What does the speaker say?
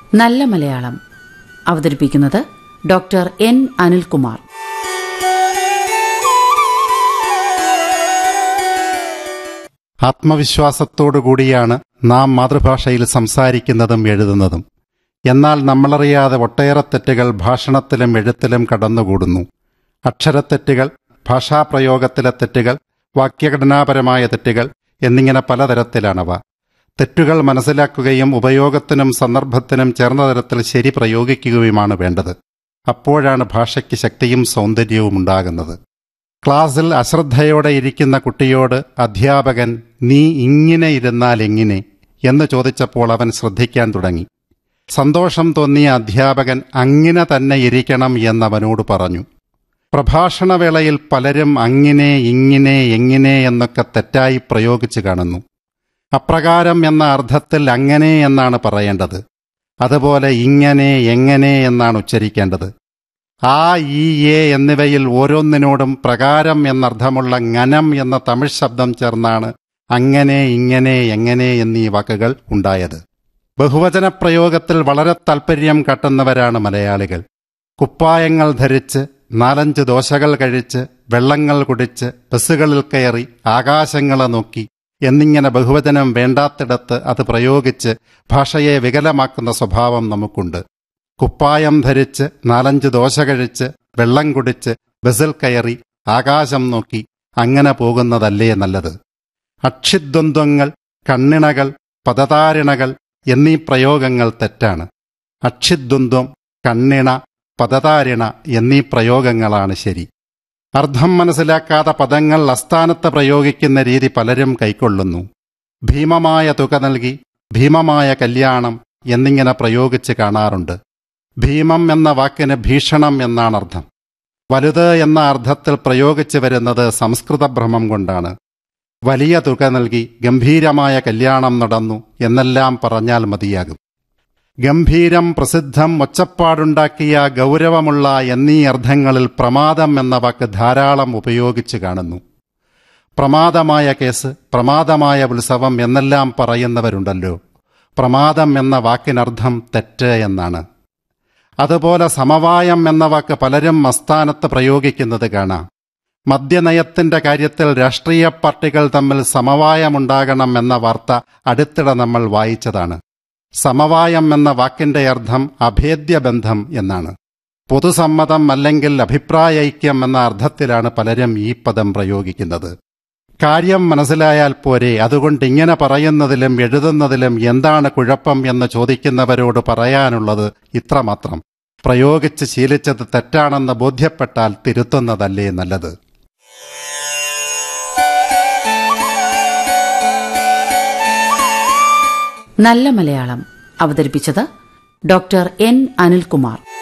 നല്ല മലയാളം അവതരിപ്പിക്കുന്നത് doctor N Anilkumar ആത്മവിശ്വാസത്തോടുകൂടിയാണ് നാം മാതൃഭാഷയിൽ സംസാരിക്കുന്നതും എഴുതുന്നതും എന്നാൽ നമ്മളറിയാതെ ഒട്ടേറെ തെറ്റുകൾ ഭാഷണത്തിലും എഴുത്തിലും കടന്നുകൂടുന്നു അക്ഷരത്തെറ്റുകൾ ഭാഷാപ്രയോഗത്തിലെ തെറ്റുകൾ വാക്യഘടനാപരമായ തെറ്റുകൾ എന്നിങ്ങനെ പലതരത്തിലാണവ തെറ്റുകൾ മനസ്സിലാക്കുകയും ഉപയോഗത്തിനും സന്ദർഭത്തിനും ചേർന്ന തരത്തിൽ ശരി പ്രയോഗിക്കുകയുമാണ് വേണ്ടത് അപ്പോഴാണ് ഭാഷയ്ക്ക് ശക്തിയും സൗന്ദര്യവും ഉണ്ടാകുന്നത് ക്ലാസ്സിൽ അശ്രദ്ധയോടെ ഇരിക്കുന്ന കുട്ടിയോട് അധ്യാപകൻ നീ ഇങ്ങനെ ഇരുന്നാൽ എങ്ങനെ എന്ന് ചോദിച്ചപ്പോൾ അവൻ ശ്രദ്ധിക്കാൻ തുടങ്ങി സന്തോഷം തോന്നിയ അധ്യാപകൻ അങ്ങനെ തന്നെ ഇരിക്കണം എന്നവനോട് പറഞ്ഞു പ്രഭാഷണവേളയിൽ പലരും അങ്ങനെ ഇങ്ങനെ എങ്ങനെ എന്നൊക്കെ തെറ്റായി പ്രയോഗിച്ചു കാണുന്നു അപ്രകാരം എന്ന അർത്ഥത്തിൽ അങ്ങനെ എന്നാണ് പറയേണ്ടത് അതുപോലെ ഇങ്ങനെ എങ്ങനെ എന്നാണ് ഉച്ചരിക്കേണ്ടത് ആ ഈ എ എന്നിവയിൽ ഓരോന്നിനോടും പ്രകാരം എന്നർത്ഥമുള്ള ങ്ങനം എന്ന തമിഴ് ശബ്ദം ചേർന്നാണ് അങ്ങനെ ഇങ്ങനെ എങ്ങനെ എന്നീ വാക്കുകൾ ഉണ്ടായത് ബഹുവചന പ്രയോഗത്തിൽ വളരെ താൽപ്പര്യം കട്ടുന്നവരാണ് മലയാളികൾ കുപ്പായങ്ങൾ ധരിച്ച് നാലഞ്ച് ദോശകൾ കഴിച്ച് വെള്ളങ്ങൾ കുടിച്ച് ബസ്സുകളിൽ കയറി ആകാശങ്ങളെ നോക്കി എന്നിങ്ങനെ ബഹുവചനം വേണ്ടാത്തിടത്ത് അത് പ്രയോഗിച്ച് ഭാഷയെ വികലമാക്കുന്ന സ്വഭാവം നമുക്കുണ്ട് കുപ്പായം ധരിച്ച് നാലഞ്ച് ദോശ കഴിച്ച് വെള്ളം കുടിച്ച് ബസ്സിൽ കയറി ആകാശം നോക്കി അങ്ങനെ പോകുന്നതല്ലേ നല്ലത് അക്ഷിദ്വന്ദ്വങ്ങൾ കണ്ണിണകൾ പദതാരിണകൾ എന്നീ പ്രയോഗങ്ങൾ തെറ്റാണ് അക്ഷിദ്വന്ദ്വം കണ്ണിണ പദതാരിണ എന്നീ പ്രയോഗങ്ങളാണ് ശരി അർത്ഥം മനസ്സിലാക്കാത്ത പദങ്ങൾ അസ്ഥാനത്ത് പ്രയോഗിക്കുന്ന രീതി പലരും കൈക്കൊള്ളുന്നു ഭീമമായ തുക നൽകി ഭീമമായ കല്യാണം എന്നിങ്ങനെ പ്രയോഗിച്ച് കാണാറുണ്ട് ഭീമം എന്ന വാക്കിന് ഭീഷണം എന്നാണ് അർത്ഥം വലുത് എന്ന അർത്ഥത്തിൽ പ്രയോഗിച്ചു വരുന്നത് സംസ്കൃത ഭ്രമം കൊണ്ടാണ് വലിയ തുക നൽകി ഗംഭീരമായ കല്യാണം നടന്നു എന്നെല്ലാം പറഞ്ഞാൽ മതിയാകും ഗംഭീരം പ്രസിദ്ധം ഒച്ചപ്പാടുണ്ടാക്കിയ ഗൗരവമുള്ള എന്നീ അർത്ഥങ്ങളിൽ പ്രമാദം എന്ന വാക്ക് ധാരാളം ഉപയോഗിച്ചു കാണുന്നു പ്രമാദമായ കേസ് പ്രമാദമായ ഉത്സവം എന്നെല്ലാം പറയുന്നവരുണ്ടല്ലോ പ്രമാദം എന്ന വാക്കിനർത്ഥം തെറ്റ് എന്നാണ് അതുപോലെ സമവായം എന്ന വാക്ക് പലരും മസ്ഥാനത്ത് പ്രയോഗിക്കുന്നത് കാണാം മദ്യനയത്തിന്റെ കാര്യത്തിൽ രാഷ്ട്രീയ പാർട്ടികൾ തമ്മിൽ സമവായമുണ്ടാകണം എന്ന വാർത്ത അടുത്തിടെ നമ്മൾ വായിച്ചതാണ് സമവായം എന്ന വാക്കിന്റെ അർത്ഥം അഭേദ്യ ബന്ധം എന്നാണ് പൊതുസമ്മതം അല്ലെങ്കിൽ അഭിപ്രായൈക്യം എന്ന അർത്ഥത്തിലാണ് പലരും ഈ പദം പ്രയോഗിക്കുന്നത് കാര്യം മനസ്സിലായാൽ പോരെ അതുകൊണ്ട് ഇങ്ങനെ പറയുന്നതിലും എഴുതുന്നതിലും എന്താണ് കുഴപ്പം എന്ന് ചോദിക്കുന്നവരോട് പറയാനുള്ളത് ഇത്രമാത്രം പ്രയോഗിച്ച് ശീലിച്ചത് തെറ്റാണെന്ന് ബോധ്യപ്പെട്ടാൽ തിരുത്തുന്നതല്ലേ നല്ലത് നല്ല മലയാളം അവതരിപ്പിച്ചത് ഡോക്ടർ എൻ അനിൽകുമാർ